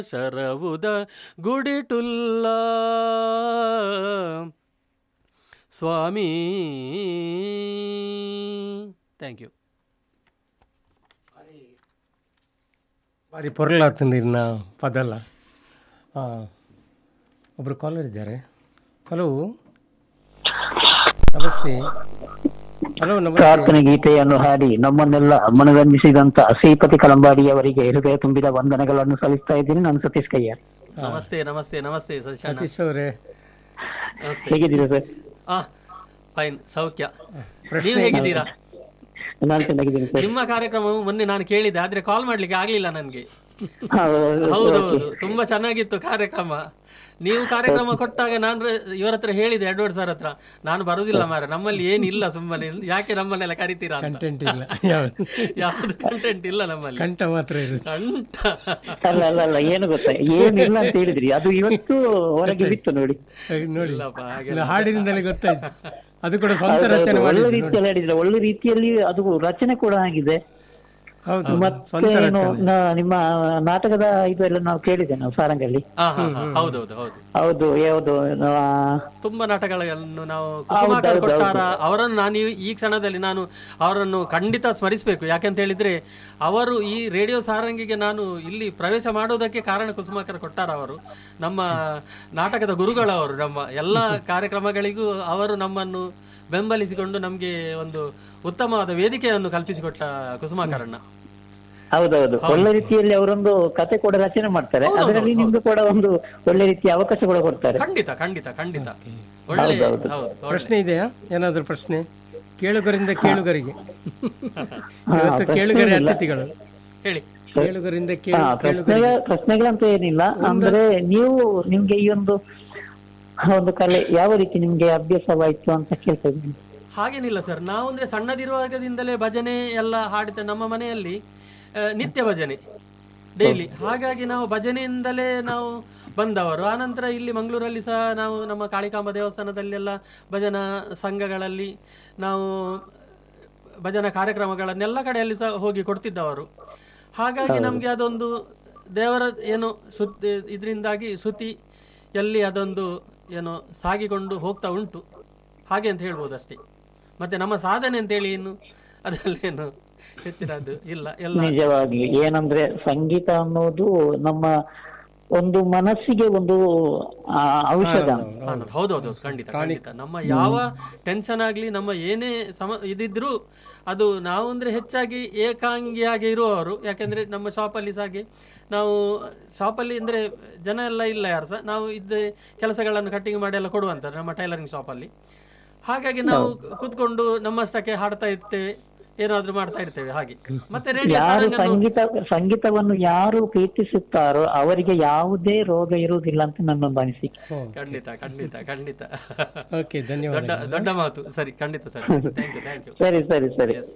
ಶರವುದ ಗುಡಿಟುಲ್ಲ Swami thank you ಭಾರಿ ಪೊರಲಾತು ನೀರಿನ ಪದಲ್ಲ ಹಾಂ ಒಬ್ಬರು ಕಾಲರ್ ಇದ್ದಾರೆ ಹಲೋ ನಮಸ್ತೆ ಹಲೋ ನಮಸ್ತೆ ಪ್ರಾರ್ಥನೆ ಗೀತೆಯನ್ನು ಹಾಡಿ ನಮ್ಮನ್ನೆಲ್ಲ ಮನರಂಜಿಸಿದಂತ ಶ್ರೀಪತಿ ಕಲಂಬಾಡಿಯವರಿಗೆ ಹೃದಯ ತುಂಬಿದ ವಂದನೆಗಳನ್ನು ಸಲ್ಲಿಸ್ತಾ ಇದ್ದೀನಿ ನಾನು ಸತೀಶ್ ಕಯ್ಯರ್ ನಮಸ್ತೆ ನಮಸ್ತೆ ನಮಸ್ತೆ ಸತೀಶಣ್ಣ ಸತೀಶ್ ಅವರೇ ನಮಸ್ತೆ ಹೇಗಿದ್ದೀರಾ ಸರ್ ಆ ಫೈನ್ ಸೌಖ್ಯ ನೀವು ಹೇಗಿದ್ದೀರಾ ನಾನು ಚೆನ್ನಾಗಿದ್ದೀನಿ ಸರ್ ನಿಮ್ಮ ಕಾರ್ಯಕ್ರಮವು ಮೊನ್ನೆ ನಾನು ಕೇಳಿದೆ ಆದ್ರೆ ಕಾಲ್ ಮಾಡ್ಲಿಕ್ಕೆ ಆಗ್ಲಿಲ್ಲ ನನಗೆ ಹೌದು. ಹೌದೌದು ತುಂಬಾ ಚೆನ್ನಾಗಿತ್ತು ಕಾರ್ಯಕ್ರಮ ನೀವು ಕಾರ್ಯಕ್ರಮ ಕೊಟ್ಟಾಗ ನಾನು ಇವರ ಹತ್ರ ಹೇಳಿದೆ ಎಡ್ವರ್ಡ್ ಸರ್ ಹತ್ರ ನಾನು ಬರುದಿಲ್ಲ ಮಾರ ನಮ್ಮಲ್ಲಿ ಏನಿಲ್ಲ ಸುಮ್ಮನೆ ಯಾಕೆ ನಮ್ಮನ್ನೆಲ್ಲ ಕರಿತೀರಾ ಅಂತ ಕಂಟೆಂಟ್ ಇಲ್ಲ ಯಾವ್ದು ಯಾವ್ದು ಕಂಟೆಂಟ್ ಇಲ್ಲ ನಮ್ಮಲ್ಲಿ ಕಂಠ ಮಾತ್ರ ಇರೋದು ಕಂಠ ಅಲ್ಲ ಅಲ್ಲ ಅಲ್ಲ ಏನು ಗೊತ್ತಾ ಏನಿಲ್ಲ ಅಂತ ಹೇಳಿದ್ರಿ ಅದು ಇವತ್ತು ಹೊರಗೆ ಬಿತ್ತು ನೋಡಿ ಹಾಗೆ ನೋಡಿ ಇಲ್ಲಪ್ಪ ಹಾಗೆ ಇಲ್ಲ, ಹಾಡಿನಿಂದಲೇ ಗೊತ್ತಾಯ್ತು ಅದು ಕೂಡ ಸ್ವಂತ ಹೌದು, ರಚನೆ ಹೌದು. ಒಳ್ಳೆ ಮಾಡಿದ್ದು ನೋಡಿ. ರೀತಿಯಲ್ಲಿ ಹೇಳಿದ್ರೆ ಒಳ್ಳೆ ರೀತಿಯಲ್ಲಿ ಅದು ರಚನೆ ಕೂಡ ಆಗಿದೆ ಹೌದು ಮತ್ತೆ ಸ್ವಂತ ಏನು, ರಚನೆ ನ- ನಿಮ್ಮ ನಾಟಕದ ಇದೆಲ್ಲ ನಾವು ಕೇಳಿದೆ ನಾವು ಸಾರಂಗಲ್ಲಿ ಹಾ ಹಾ ಹಾ ಹೌದೌದು ಹೌದು ಹೌದು ಯಾವುದು ಆ, ತುಂಬಾ ನಾಟಕಗಳನ್ನು ನಾವು ಕುಸುಮಾಕರ್ ಕೊಟ್ಟಾರ ಅವರನ್ನು ನಾನು ಈ- ಈ ಕ್ಷಣದಲ್ಲಿ ನಾನು ಅವರನ್ನು ಖಂಡಿತ ಸ್ಮರಿಸಬೇಕು ಯಾಕೆಂತ ಹೇಳಿದ್ರೆ ಅವರು ಈ ರೇಡಿಯೋ ಸಾರಂಗಿಗೆ ನಾನು ಇಲ್ಲಿ ಪ್ರವೇಶ ಮಾಡೋದಕ್ಕೆ ಕಾರಣ ಕುಸುಮಾಕರ್ ಕೊಟ್ಟಾರ ಅವರು ನಮ್ಮ ನಾಟಕದ ಗುರುಗಳವರು ನಮ್ಮ ಎಲ್ಲ ಕಾರ್ಯಕ್ರಮಗಳಿಗೂ ಅವರು ನಮ್ಮನ್ನು ಬೆಂಬಲಿಸಿಕೊಂಡು ನಮಗೆ ಒಂದು ಉತ್ತಮವಾದ ವೇದಿಕೆಯನ್ನು ಕಲ್ಪಿಸಿಕೊಟ್ಟ ಕುಸುಮಾಕರಣ್ಣ ಹೌದೌದು ಒಳ್ಳೆ ರೀತಿಯಲ್ಲಿ ಅವರೊಂದು ಕತೆ ಕೂಡ ರಚನೆ ಮಾಡ್ತಾರೆ ಅದರಲ್ಲಿ ನಿಮ್ಗೆ ಕೂಡ ಒಂದು ಒಳ್ಳೆ ರೀತಿಯ ಅವಕಾಶ ಕೂಡ ಕೊಡ್ತಾರೆ ಖಂಡಿತ ಖಂಡಿತ ಖಂಡಿತ ಒಳ್ಳೆ ಹೌದು ಒಳ್ಳೆ. ಪ್ರಶ್ನೆ ಇದೆಯಾ ಏನಾದರೂ ಪ್ರಶ್ನೆ ಕೇಳುಗರಿಂದ ಕೇಳುಗರಿಗೆ ಇವತ್ತು ಕೇಳುಗರೆ ಅತಿಥಿಗಳು ಹೇಳಿ ಕೇಳುಗರಿಂದ ಹಾ, ಕೇಳು ಪ್ರಶ್ನೆಗಳ ಪ್ರಶ್ನೆಗಳಂತ ಏನಿಲ್ಲ ಅಂದ್ರೆ ನೀವು ನಿಮ್ಗೆ ಈ ಒಂದು ಒಂದು ಕಲೆ ಯಾವ ರೀತಿ ನಿಮ್ಗೆ ಅಭ್ಯಾಸವಾಯ್ತು ಅಂತ ಕೇಳ್ತಾ ಇದ್ದೀನಿ ಹಾಗೇನಿಲ್ಲ ಸರ್ ನಾವು ಅಂದ್ರೆ ಸಣ್ಣದಿರುವಾಗದಿಂದಲೇ ಭಜನೆ ಎಲ್ಲ ಹಾಡಿದ ನಮ್ಮ ಮನೆಯಲ್ಲಿ ಆ, ನಿತ್ಯ ಭಜನೆ ಡೈಲಿ ಹಾಗಾಗಿ ನಾವು ಭಜನೆಯಿಂದಲೇ ನಾವು ಬಂದವರು ಆನಂತರ ಇಲ್ಲಿ ಮಂಗಳೂರಲ್ಲಿ ಸಹ ನಾವು ನಮ್ಮ ಕಾಳಿಕಾಂಬ ದೇವಸ್ಥಾನದಲ್ಲೆಲ್ಲ ಭಜನಾ ಸಂಘಗಳಲ್ಲಿ ನಾವು ಭಜನಾ ಕಾರ್ಯಕ್ರಮಗಳನ್ನೆಲ್ಲ ಕಡೆಯಲ್ಲಿ ಸಹ ಹೋಗಿ ಕೊಡ್ತಿದ್ದವರು ಹಾಗಾಗಿ ನಮಗೆ ಅದೊಂದು ದೇವರ ಏನು ಶುದ್ಧ ಇದರಿಂದಾಗಿ ಶ್ರುತಿಯಲ್ಲಿ ಅದೊಂದು ಏನು ಸಾಗಿಕೊಂಡು ಹೋಗ್ತಾ ಉಂಟು ಹಾಗೆ ಅಂತ ಹೇಳ್ಬೋದು ಅಷ್ಟೇ ಮತ್ತೆ ನಮ್ಮ ಸಾಧನೆ ಅಂತೇಳಿ ಇನ್ನು ಅದರಲ್ಲೇನು ಹೆಚ್ಚಿನದ್ದು ಇಲ್ಲ ಎಲ್ಲ ನಿಜವಾಗಿ ಏನಂದ್ರೆ ಸಂಗೀತ ಅನ್ನೋದು ನಮ್ಮ ಒಂದು ಮನಸ್ಸಿಗೆ ಒಂದು ಆ, ಔಷಧ ಆನಂದ್. ಹೌದೌದು ಖಂಡಿತ ಖಂಡಿತ ನಮ್ಮ ಯಾವ ಟೆನ್ಷನ್ ಆಗ್ಲಿ ನಮ್ಮ ಏನೇ ಸಮ ಇದಿದ್ರು ಅದು ನಾವು ಅಂದ್ರೆ ಹೆಚ್ಚಾಗಿ ಏಕಾಂಗಿಯಾಗಿ ಇರುವವರು ಯಾಕೆಂದ್ರೆ ನಮ್ಮ ಶಾಪಲ್ಲಿ ಸಹ ಹಾಗೆ ನಾವು ಶಾಪಲ್ಲಿ ಅಂದ್ರೆ ಜನ ಎಲ್ಲ ಇಲ್ಲ ಯಾರು ಸಹ ನಾವು ಇದ್ದ ಕೆಲಸಗಳನ್ನು ಕಟ್ಟಿಂಗ್ ಮಾಡಿ ಎಲ್ಲ ಕೊಡುವಂತಾರೆ ನಮ್ಮ ಟೈಲರಿಂಗ್ ಶಾಪಲ್ಲಿ ಹಾಗಾಗಿ ನಾವು ಕೂತ್ಕೊಂಡು ನಮ್ಮಷ್ಟಕ್ಕೆ ಹಾಡ್ತಾ ಇರ್ತೇವೆ ಏನಾದ್ರೂ ಮಾಡ್ತಾ ಇರ್ತೇವೆ ಹಾಗೆ ಮತ್ತೆ ರೇಡಿಯೋ ಯಾರು ಸಾರಂಗನ್ನು ಸಂಗೀತ ಸಂಗೀತವನ್ನು ಯಾರು ಪ್ರೀತಿಸುತ್ತಾರೋ ಅವರಿಗೆ ಯಾವುದೇ ರೋಗ ಇರುವುದಿಲ್ಲ ಅಂತ ನನ್ನೊಂದು ಅನಿಸಿಕೆ ಖಂಡಿತ ಖಂಡಿತ ಖಂಡಿತ ಓಕೆ ಧನ್ಯವಾದ ದೊಡ್ಡ ದೊಡ್ಡ ಮಾತು ಸರಿ ಖಂಡಿತ sir thank you thank you ಸರಿ ಸರಿ ಸರಿ ಎಸ್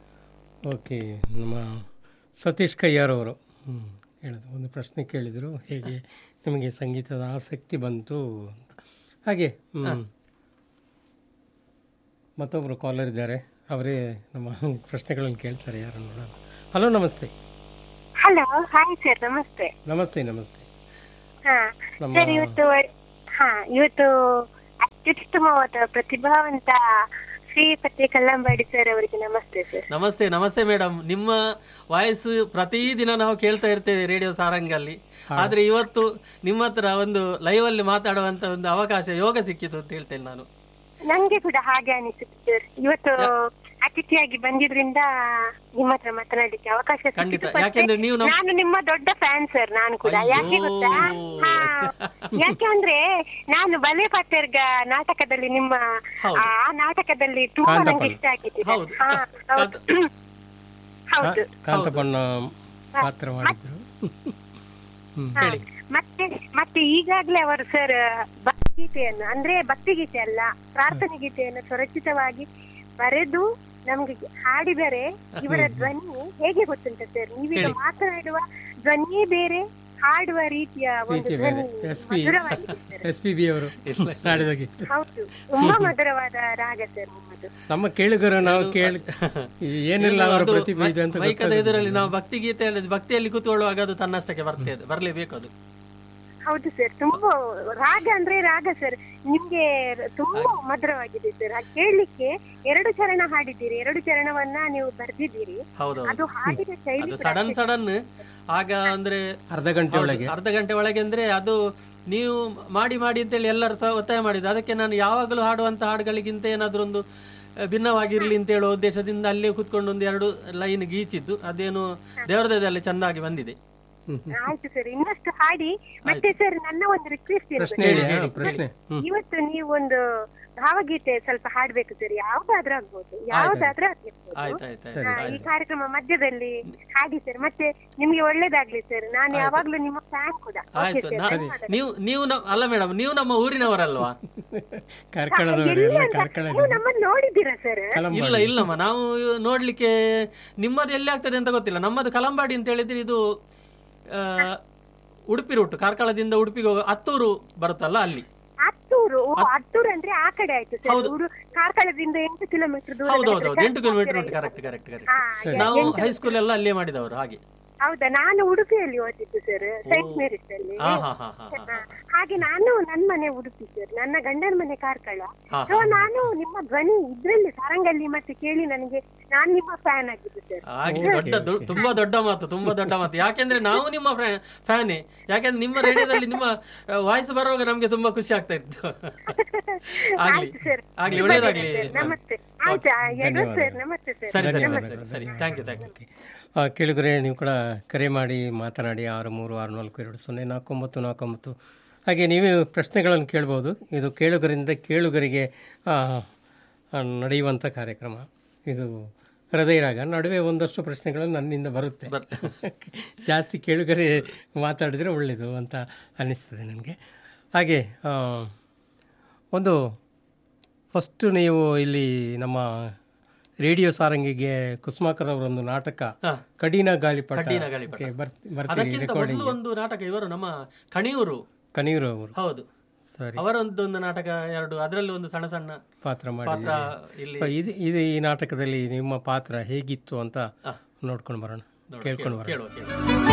ಓಕೆ ನಮ್ಮ ಸತೀಶ್ ಕಯ್ಯಾರ್ ಅವರು ಹ್ಞೂ ಹೇಳಿದ್ರು ಒಂದು ಪ್ರಶ್ನೆ ಕೇಳಿದರು ಹೇಗೆ ನಿಮಗೆ ಸಂಗೀತದ ಆಸಕ್ತಿ ಬಂತು ಅಂತ ಹಾಗೆ ಹ್ಞೂ ಮತ್ತೊಬ್ಬರು ಕಾಲರ್ ಇದ್ದಾರೆ ಅವರೇ ನಮ್ಮ ಪ್ರಶ್ನೆಗಳನ್ನು ಕೇಳ್ತಾರೆ ಯಾರು ನೋಡೋಣ ಹಲೋ ನಮಸ್ತೆ ಹಲೋ ಹಾಯ್ ಸರ್ ನಮಸ್ತೆ ನಮಸ್ತೆ ನಮಸ್ತೆ ಹಾ ನಮ್ಮ ಸರ್ ಇವತ್ತು ಹಾ ಇವತ್ತು ಅತ್ಯುತ್ತಮವಾದ ಪ್ರತಿಭಾವಂತ ಶ್ರೀಪತಿ ಕಲ್ಲಂಬಾಡಿ ಸರ್ ಅವರಿಗೆ ನಮಸ್ತೆ ಸರ್ ನಮಸ್ತೆ ನಮಸ್ತೆ ಮೇಡಮ್ ನಿಮ್ಮ ವಾಯ್ಸ್ ಪ್ರತಿದಿನ ನಾವು ಕೇಳ್ತಾ ಇರ್ತೇವೆ ರೇಡಿಯೋ ಸಾರಂಗಲ್ಲಿ ಆದ್ರೆ ಇವತ್ತು ನಿಮ್ಮ ಹತ್ರ ಒಂದು ಲೈವ್ ಅಲ್ಲಿ ಮಾತಾಡುವಂತ ಒಂದು ಅವಕಾಶ ಯೋಗ ಸಿಕ್ಕಿತು ಅಂತ ಹೇಳ್ತೇನೆ ನಾನು ನಂಗೆ ಕೂಡ ಹಾಗೆ ಅನಿಸುತ್ತೆ ಸರ್ ಇವತ್ತು ಅತಿಥಿಯಾಗಿ ಬಂದಿದ್ರಿಂದ ನಿಮ್ಮ ಹತ್ರ ಮಾತನಾಡ್ಲಿಕ್ಕೆ ಅವಕಾಶ ಸಿಕ್ಕಿತು. ಖಂಡಿತ. ಮತ್ತೆ ಯಾಕೆಂದ್ರೆ ನೀವು ನಮ್ಮ- ನಾನು ನಿಮ್ಮ ದೊಡ್ಡ ಫ್ಯಾನ್ ಸರ್ ನಾನು ಕೂಡ ಯಾಕೆ ಅಯ್ಯೋ. ಗೊತ್ತಾ ಹಾ ಯಾಕೆ ಅಂದ್ರೆ ನಾನು ಬಲೆ ಪಾತೆರ್ಗ ನಾಟಕದಲ್ಲಿ ನಿಮ್ಮ ಹೌದು. ಆ ನಾಟಕದಲ್ಲಿ ತುಂಬಾ ನಂಗೆ ಕಾಂತಪನ್. ಇಷ್ಟ ಆಗಿತ್ತು ಹೌದು. ಹಾ, ಹೌದು ಹೌದು ಕಾಂತಪಣ್ಣ ಪಾತ್ರ ಮಾಡಿದ್ರು ಹ್ಞೂ ಹಾ. ಮತ್ತೆ ಮತ್ತೆ ಈಗಾಗ್ಲೇ ಅವರು ಸರ್ ಭಕ್ತಿಗೀತೆಯನ್ನು ಅಂದ್ರೆ ಭಕ್ತಿ ಗೀತೆ ಅಲ್ಲ ಪ್ರಾರ್ಥನೆ ಗೀತೆಯನ್ನು ಸ್ವರಚಿತವಾಗಿ ಬರೆದು ನಮ್ಗೆ ಹಾಡಿದರೆ ಇವರ ಧ್ವನಿ ಹೇಗೆ ಗೊತ್ತುಂಟ ಸರ್ ನೀವೀಗ ಹೇಳಿ. ಮಾತನಾಡುವ ಧ್ವನಿಯೇ ಬೇರೆ ಹಾಡುವ ರೀತಿಯ ಒಂದು ರೀತಿ ಬೇರೆ ಧ್ವನಿ ಎಸ್ ಪಿ ಮಧುರವಾಗಿದೆ ಸರ್ ಎಸ್ ಪಿ ಬಿ ಅವರು ಹಾಡಿದಾಗೆ ಹೌದು ತುಂಬಾ ಮಧುರವಾದ ರಾಗ ಸರ್ ನಿಮ್ಮದು ನಮ್ಮ ಕೇಳುಗರು ನಾವು ಕೇಳಿ ಏನಿಲ್ಲ ಅವರ ಅದು ಪ್ರತಿಭೆ ಇದೆ ಅಂತ ಮೈಕದ ಇದರಲ್ಲಿ ನಾವು ಭಕ್ತಿ ಗೀತೆ ಹೇಳಿದ್ ಭಕ್ತಿಯಲ್ಲಿ ಕೂತ್ಕೊಳ್ಳುವಾಗ ಅದು ತನ್ನಷ್ಟಕ್ಕೆ ಬರ್ತದೆ ಬರಲೇಬೇಕು ಅದು ಹೌದು ಸರ್ ತುಂಬಾ ರಾಗ ಅಂದ್ರೆ ರಾಗ ಸರ್ ನಿಮ್ಗೆ ತುಂಬಾ ಮಧುರವಾಗಿದೆ ಸರ್ ಅದು ಕೇಳಲಿಕ್ಕೆ ಎರಡು ಚರಣ ಹಾಡಿದ್ದೀರಿ ಎರಡು ಚರಣವನ್ನ ನೀವು ಬರ್ದಿದ್ದೀರಿ ಹೌದೌದು ಅದು ಹಾಡಿನ ಶೈಲಿ ಅದು ಸಡನ್ ಸಡನ್ ಆಗ ಅಂದ್ರೆ ಅರ್ಧ ಗಂಟೆ ಒಳಗೆ ಅರ್ಧ ಗಂಟೆ ಒಳಗೆ ಅಂದ್ರೆ ಅದು ನೀವು ಮಾಡಿ ಮಾಡಿ ಅಂತೇಳಿ ಎಲ್ಲರೂ ಸಹ ಒತ್ತಾಯ ಮಾಡಿದ್ದು ಅದಕ್ಕೆ ನಾನು ಯಾವಾಗಲೂ ಹಾಡುವಂತ ಹಾಡುಗಳಿಗಿಂತ ಏನಾದ್ರೂ ಒಂದು ಆ, ಭಿನ್ನವಾಗಿರ್ಲಿ ಅಂತ ಹೇಳೋ ಉದ್ದೇಶದಿಂದ ಅಲ್ಲೇ ಕೂತ್ಕೊಂಡು ಒಂದು ಎರಡು ಲೈನ್ ಗೀಚಿದ್ದು ಅದೇನು ದೇವರದಲ್ಲಿ ಚೆಂದಾಗಿ ಬಂದಿದೆ ಆಯ್ತು ಸರ್ ಇನ್ನಷ್ಟು ಹಾಡಿ ಮತ್ತೆ ಸರ್ ನನ್ನ ಒಂದು ರಿಕ್ವೆಸ್ಟ್ ಪ್ರಶ್ನೆ ಹೇಳಿ ಹಾ, ಪ್ರಶ್ನೆ ಹ್ಮ್ ಇವತ್ತು ನೀವು ಒಂದು ಭಾವಗೀತೆ ಸ್ವಲ್ಪ ಹಾಡ್ಬೇಕು ಸರ್ ಯಾವ್ದಾದ್ರೂ ಆಗ್ಬೋದು ಯಾವ್ದಾದ್ರೂ ಆಗಿರ್ಬೋದು ಆಯ್ತಾಯ್ತು ಹಾ, ಈ ಕಾರ್ಯಕ್ರಮ ಮಧ್ಯದಲ್ಲಿ ಹಾಡಿ ಸರ್ ಮತ್ತೆ ನಿಮ್ಗೆ ಒಳ್ಳೇದಾಗ್ಲಿ ಸರ್ ನಾನು ಯಾವಾಗ್ಲೂ ನಿಮ್ಮ ಫ್ಯಾನ್ ಕೂಡ ಓಕೆ ಆಯ್ತು ಸರ್ ನಾ- ಧನ್ಯವಾದ. ನೀವು ನೀವು ನ- ಅಲ್ಲ ಮೇಡಮ್ ನೀವು ನಮ್ಮ ಊರಿನವರಲ್ವಾ ಕಾರ್ಕಳದವರು ಎಲ್ಲಿ ಎಲ್ಲ ಅಂತ? ಕಾರ್ಕಳ ನೀವು ನಮ್ಮನ್ನ ನೋಡಿದ್ದೀರಾ ಸರ್ ಇಲ್ಲ ಇಲ್ಲಮ್ಮ ನಾವು ನೋಡ್ಲಿಕ್ಕೆ ನಿಮ್ಮದು ಎಲ್ಲಿ ಆಗ್ತದೆ ಅಂತ ಗೊತ್ತಿಲ್ಲ ನಮ್ಮದು ಕಲಂಬಾಡಿ ಅಂತ ಹೇಳಿದ್ರೆ ಇದು ಆ, ಉಡುಪಿ ರೂಟ್ ಕಾರ್ಕಳದಿಂದ ಉಡುಪಿಗೆ ಹೋಗೋ ಹತ್ತೂರು ಬರುತ್ತಲ್ಲ ಅಲ್ಲಿ ಹತ್ತೂರು ಓ, ಹತ್ತೂರು ಅಂದ್ರೆ ಆ ಕಡೆ ಆಯ್ತು ಸರ್ ಹೌದು. ಊರು ಕಾರ್ಕಳದಿಂದ ಎಂಟು ಕಿಲೋಮೀಟರ್ ದೂರ ಹೌದೌದು ಎಂಟು ಕಿಲೋಮೀಟರ್ ಉಂಟು ಕರೆಕ್ಟ್ ಕರೆಕ್ಟ್ ಕರೆಕ್ಟ್ ಹಾ, ನಾವು ಹೈಸ್ಕೂಲ್ ಎಲ್ಲ ಅಲ್ಲೇ ಮಾಡಿದವರು ಹಾಗೆ ಹೌದಾ ನಾನು ಉಡುಪಿಯಲ್ಲಿ ಓದಿದ್ದು ಸರ್ ಸೈಂಟ್ ಮೇರಿಸ್ ಅಲ್ಲಿ ಹಾ ಹಾ ಹಾ ಹಾ ಹಾ, ಹಾಗೆ ನಾನು ನನ್ನ ಮನೆ ಉಡುಪಿ ಸರ್ ನನ್ನ ಗಂಡನ ಮನೆ ಕಾರ್ಕಳ ಹಾ, ಸೊ ನಾನು ನಿಮ್ಮ ಧ್ವನಿ ಇದ್ರಲ್ಲಿ ಸಾರಂಗಲ್ಲಿ ಮತ್ತೆ ಕೇಳಿ ನನಗೆ ನಾನ್ ನಿಮ್ಮ ಫ್ಯಾನ್ ಆಗಿದ್ದು ಸರ್ ಹಾಗೆ ದೊಡ್ಡ ದೊ- ತುಂಬಾ ದೊಡ್ಡ ಮಾತು ತುಂಬಾ ದೊಡ್ಡ ಮಾತು ಯಾಕೆಂದ್ರೆ ನಾವು ನಿಮ್ಮ ಫ್ಯಾನೇ ಯಾಕೆಂದ್ರೆ ನಿಮ್ಮ ರೇಡಿಯೋದಲ್ಲಿ ನಿಮ್ಮ ವಾಯ್ಸ್ ಬರುವಾಗ ನಮ್ಗೆ ತುಂಬಾ ಖುಷಿ ಆಗ್ತಾ ಇತ್ತು ಆಗ್ಲಿ ಆಯ್ತು ಸರ್ ಆಗ್ಲಿ ಒಳ್ಳೇದಾಗ್ಲಿ ನಮಸ್ತೆ ಆಯ್ತಾ ಎರಡು ಸರ್ ನಮಸ್ತೆ ಸರ್ ಸರಿ ಸರಿ ಸರಿ ಸರಿ ಸರಿ ಥ್ಯಾಂಕ್ ಯು ಥ್ಯಾಂಕ್ ಯು ಆ, ಕೇಳುಗರೆ ನೀವು ಕೂಡ ಕರೆ ಮಾಡಿ ಮಾತನಾಡಿ ಆರು ಮೂರು ಆರು ನಾಲ್ಕು ಎರಡು ಸೊನ್ನೆ ನಾಲ್ಕು ಒಂಬತ್ತು ನಾಲ್ಕು ಒಂಬತ್ತು ಹಾಗೆ ನೀವೇ ಪ್ರಶ್ನೆಗಳನ್ನು ಕೇಳ್ಬೋದು ಇದು ಕೇಳುಗರಿಂದ ಕೇಳುಗರಿಗೆ ಆ, ಆ, ನಡೆಯುವಂಥ ಕಾರ್ಯಕ್ರಮ ಇದು ಹೃದಯ ರಾಗ ನಡುವೆ ಒಂದಷ್ಟು ಪ್ರಶ್ನೆಗಳು ನನ್ನಿಂದ ಬರುತ್ತೆ ಜಾಸ್ತಿ ಕೇಳುಗರೆ ಮಾತಾಡಿದರೆ ಒಳ್ಳೆಯದು ಅಂತ ಅನ್ನಿಸ್ತದೆ ನನಗೆ ಹಾಗೆ ಆ, ಒಂದು ಫಸ್ಟ್ ನೀವು ಇಲ್ಲಿ ನಮ್ಮ ರೇಡಿಯೋ ಸಾರಂಗಿಗೆ ಕುಸುಮಾಕರ್ ಅವರೊಂದು ನಾಟಕ ಹಾ. ಕಡಿನ ಗಾಳಿಪಟ ಕಡಿನ ಗಾಳಿಪಟ. ಕ್ಕೆ ಬರ್ತ್- ಬರ್ತೀರಿ ಅದಕ್ಕಿಂತ ರೆಕಾರ್ಡಿಂಗ್ ಮೊದಲು ಒಂದು ನಾಟಕ ಇವರು ನಮ್ಮ ಕಣಿಯೂರು ಕನೀರು ಅವರು ಹೌದು ಸರಿ ಅವರೊಂದೊಂದು ನಾಟಕ ಎರಡು ಅದರಲ್ಲಿ ಒಂದು ಸಣ್ಣ ಸಣ್ಣ ಪಾತ್ರ ಮಾಡಿ ಪಾತ್ರ ಇಲ್ಲಿ ಸೊ ಇದು ಇದು ಈ ನಾಟಕದಲ್ಲಿ ನಿಮ್ಮ ಪಾತ್ರ ಹೇಗಿತ್ತು ಅಂತ ನೋಡ್ಕೊಂಡು ಬರೋಣ ಕೇಳ್ಕೊಂಡು ಬರೋಣ ಕೇಳುವ ಕೇಳುವ